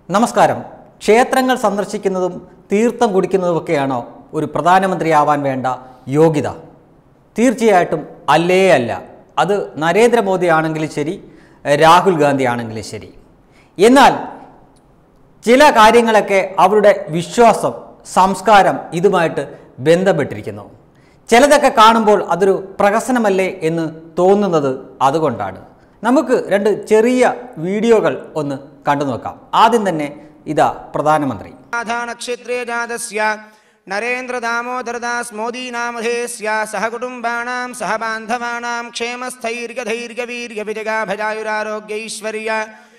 നമസ്കാരം ക്ഷേത്രങ്ങൾ സന്ദർശിക്കുന്നതും തീർത്ഥം കുടിക്കുന്നതുമൊക്കെയാണോ ഒരു പ്രധാനമന്ത്രിയാവാൻ വേണ്ട യോഗ്യത തീർച്ചയായിട്ടും അല്ലേ അല്ല അത് നരേന്ദ്രമോദി ആണെങ്കിലും ശരി രാഹുൽ ഗാന്ധി ആണെങ്കിലും ശരി എന്നാൽ ചില കാര്യങ്ങളൊക്കെ അവരുടെ വിശ്വാസം സംസ്കാരം ഇതുമായിട്ട് ബന്ധപ്പെട്ടിരിക്കുന്നു ചിലതൊക്കെ കാണുമ്പോൾ അതൊരു പ്രഹസനമല്ലേ എന്ന് തോന്നുന്നത് അതുകൊണ്ടാണ് നമുക്ക് രണ്ട് ചെറിയ വീഡിയോകൾ ഒന്ന് കണ്ടു നോക്കാം ആദ്യം തന്നെ ഇതാ പ്രധാനമന്ത്രി नक्षत्रे जातस्य नरेन्द्रदामोदरदास् मोदीनामधेस्य सह कुटुम्बाणां सह बान्धवानां क्षेमस्थैर्यधैर्यवीर्यविजगाभजायुरारोग्यैश्वर्य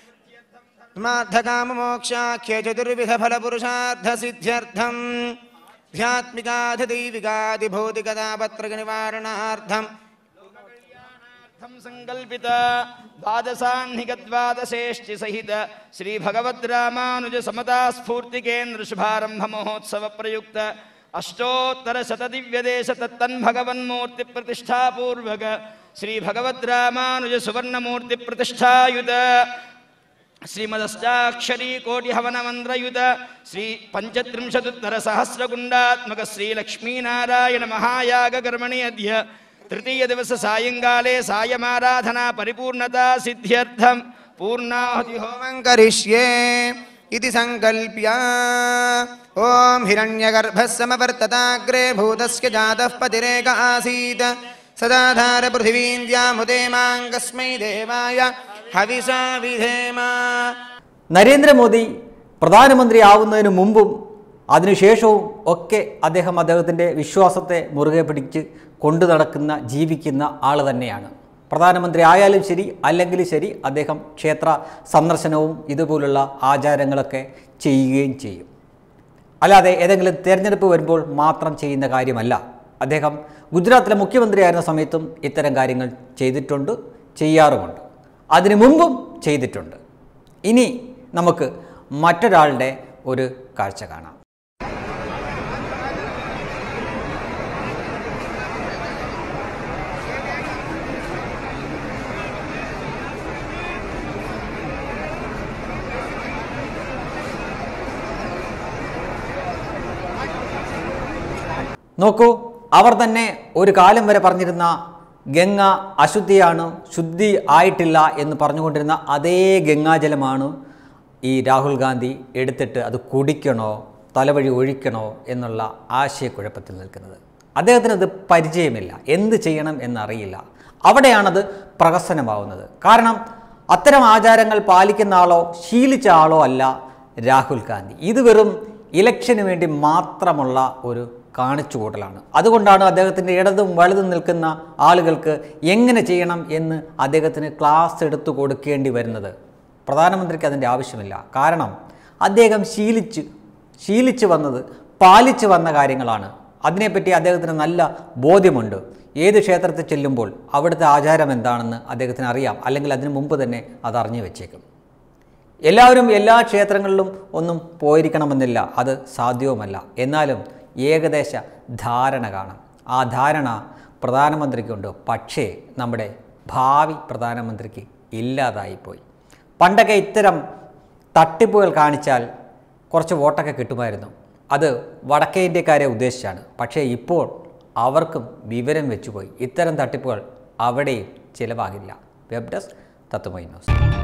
मार्थकाममोक्षाख्य चतुर्विधफलपुरुषार्थसिद्ध्यर्थम् ध्यात्मिकाधिदैविकादिभौतिकतापत्रनिवारणार्थम् र्थं सङ्कल्पित द्वादशाह्निकद्वादशेष्टि सहित श्रीभगवद्रामानुज समता स्फूर्तिकेन्द्र शुभारम्भ महोत्सव प्रयुक्त अष्टोत्तरशतदिव्यदेश तत्तन्भगवन्मूर्तिप्रतिष्ठापूर्वक श्रीभगवद्रामानुज सुवर्णमूर्तिप्रतिष्ठायुत श्रीमदष्टाक्षरी कोटिहवनमन्त्रयुत श्री पञ्चत्रिंशदुत्तर सहस्रकुण्डात्मक श्रीलक्ष्मीनारायण महायागकर्मणि अद्य तृतीयदिवस सायङ्काले सायमाराधना परिपूर्णता सिद्ध्यर्थं पूर्णाहुतिहोमं करिष्ये इति सङ्कल्प्य ॐ हिरण्यगर्भः समवर्तताग्रे भूतस्य जातः पतिरेक आसीत् सदाधार पृथिवीन्द्यामुदे माङ्गस्मै देवाय हविषा विधेम നരേന്ദ്രമോദി പ്രധാനമന്ത്രി ആവുന്നതിന് മുമ്പും അതിനുശേഷവും ഒക്കെ അദ്ദേഹം അദ്ദേഹത്തിൻ്റെ വിശ്വാസത്തെ മുറുകെ പിടിച്ച് കൊണ്ടു നടക്കുന്ന ജീവിക്കുന്ന ആൾ തന്നെയാണ് പ്രധാനമന്ത്രി ആയാലും ശരി അല്ലെങ്കിൽ ശരി അദ്ദേഹം ക്ഷേത്ര സന്ദർശനവും ഇതുപോലുള്ള ആചാരങ്ങളൊക്കെ ചെയ്യുകയും ചെയ്യും അല്ലാതെ ഏതെങ്കിലും തിരഞ്ഞെടുപ്പ് വരുമ്പോൾ മാത്രം ചെയ്യുന്ന കാര്യമല്ല അദ്ദേഹം ഗുജറാത്തിലെ മുഖ്യമന്ത്രിയായിരുന്ന സമയത്തും ഇത്തരം കാര്യങ്ങൾ ചെയ്തിട്ടുണ്ട് ചെയ്യാറുമുണ്ട് അതിനു മുമ്പും ചെയ്തിട്ടുണ്ട് ഇനി നമുക്ക് മറ്റൊരാളുടെ ഒരു കാഴ്ച കാണാം നോക്കൂ അവർ തന്നെ ഒരു കാലം വരെ പറഞ്ഞിരുന്ന ഗംഗ അശുദ്ധിയാണ് ശുദ്ധി ആയിട്ടില്ല എന്ന് പറഞ്ഞുകൊണ്ടിരുന്ന അതേ ഗംഗാജലമാണ് ഈ രാഹുൽ ഗാന്ധി എടുത്തിട്ട് അത് കുടിക്കണോ തലവഴി ഒഴിക്കണോ എന്നുള്ള ആശയക്കുഴപ്പത്തിൽ നിൽക്കുന്നത് അദ്ദേഹത്തിന് അത് പരിചയമില്ല എന്ത് ചെയ്യണം എന്നറിയില്ല അവിടെയാണത് പ്രഹസനമാവുന്നത് കാരണം അത്തരം ആചാരങ്ങൾ പാലിക്കുന്ന ആളോ ശീലിച്ച ആളോ അല്ല രാഹുൽ ഗാന്ധി ഇത് വെറും ഇലക്ഷന് വേണ്ടി മാത്രമുള്ള ഒരു കാണിച്ചുകൂട്ടലാണ് അതുകൊണ്ടാണ് അദ്ദേഹത്തിൻ്റെ ഇടതും വലുതും നിൽക്കുന്ന ആളുകൾക്ക് എങ്ങനെ ചെയ്യണം എന്ന് അദ്ദേഹത്തിന് ക്ലാസ് എടുത്തു കൊടുക്കേണ്ടി വരുന്നത് പ്രധാനമന്ത്രിക്ക് അതിൻ്റെ ആവശ്യമില്ല കാരണം അദ്ദേഹം ശീലിച്ച് ശീലിച്ച് വന്നത് പാലിച്ച് വന്ന കാര്യങ്ങളാണ് അതിനെപ്പറ്റി അദ്ദേഹത്തിന് നല്ല ബോധ്യമുണ്ട് ഏത് ക്ഷേത്രത്തിൽ ചെല്ലുമ്പോൾ അവിടുത്തെ ആചാരം എന്താണെന്ന് അദ്ദേഹത്തിന് അറിയാം അല്ലെങ്കിൽ അതിനു മുമ്പ് തന്നെ അത് അറിഞ്ഞു വെച്ചേക്കും എല്ലാവരും എല്ലാ ക്ഷേത്രങ്ങളിലും ഒന്നും പോയിരിക്കണമെന്നില്ല അത് സാധ്യവുമല്ല എന്നാലും ഏകദേശ ധാരണ കാണാം ആ ധാരണ പ്രധാനമന്ത്രിക്കുണ്ട് പക്ഷേ നമ്മുടെ ഭാവി പ്രധാനമന്ത്രിക്ക് ഇല്ലാതായിപ്പോയി പണ്ടൊക്കെ ഇത്തരം തട്ടിപ്പുകൾ കാണിച്ചാൽ കുറച്ച് വോട്ടൊക്കെ കിട്ടുമായിരുന്നു അത് വടക്കേ ഇന്ത്യക്കാരെ ഉദ്ദേശിച്ചാണ് പക്ഷേ ഇപ്പോൾ അവർക്കും വിവരം വെച്ചുപോയി ഇത്തരം തട്ടിപ്പുകൾ അവിടെയും ചിലവാകില്ല വെബ് ഡെസ്ക് തത്വമൈ ന്യൂസ്